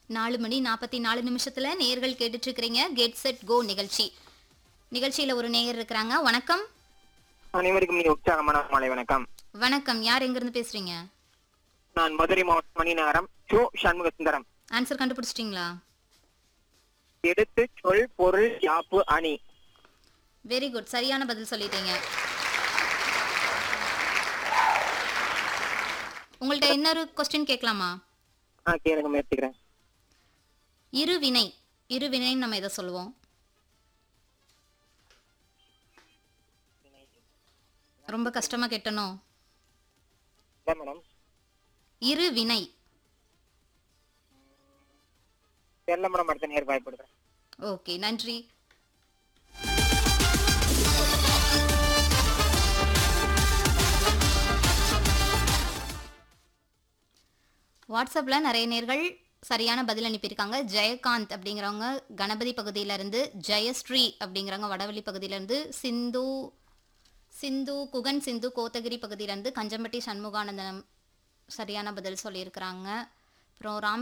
நாலு மணி நாற்பத்தி நாலு நிமிஷத்துல நேர்கள் கேட்டுட்டு இருக்கிறீங்க கெட் செட் கோ நிகழ்ச்சி நிகழ்ச்சியில ஒரு நேயர் இருக்கிறாங்க வணக்கம் அனைவருக்கும் மிக உற்சாகமான மாலை வணக்கம் வணக்கம் யார் எங்கிருந்து பேசுறீங்க நான் மதுரை மாவட்டம் மணிநகரம் சோ சண்முக சுந்தரம் ஆன்சர் கண்டுபிடிச்சிட்டிங்களா எடுத்து சொல் பொருள் யாப்பு அணி வெரி குட் சரியான பதில் சொல்லிட்டீங்க உங்கள்ட்ட இன்னொரு கொஸ்டின் கேட்கலாமா ஆ கேளுங்க முயற்சிக்கிறேன் இருவினை இருவினைன்னு நம்ம எதை சொல்லுவோம் ரொம்ப கஷ்டமா கேட்டனோ இல்ல மேடம் இருவினை தெரியல மேடம் அடுத்த நேர் வாய்ப்படுறேன் ஓகே நன்றி வாட்ஸ்அப்பில் நிறைய நேர்கள் சரியான பதில் அனுப்பியிருக்காங்க ஜெயகாந்த் அப்படிங்கிறவங்க கணபதி பகுதியிலேருந்து ஜெயஸ்ரீ அப்படிங்கிறவங்க வடவள்ளி பகுதியிலேருந்து சிந்து சிந்து குகன் சிந்து கோத்தகிரி பகுதியிலேருந்து கஞ்சம்பட்டி சண்முகானந்தனம் சரியான பதில் சொல்லியிருக்கிறாங்க அப்புறம் ராம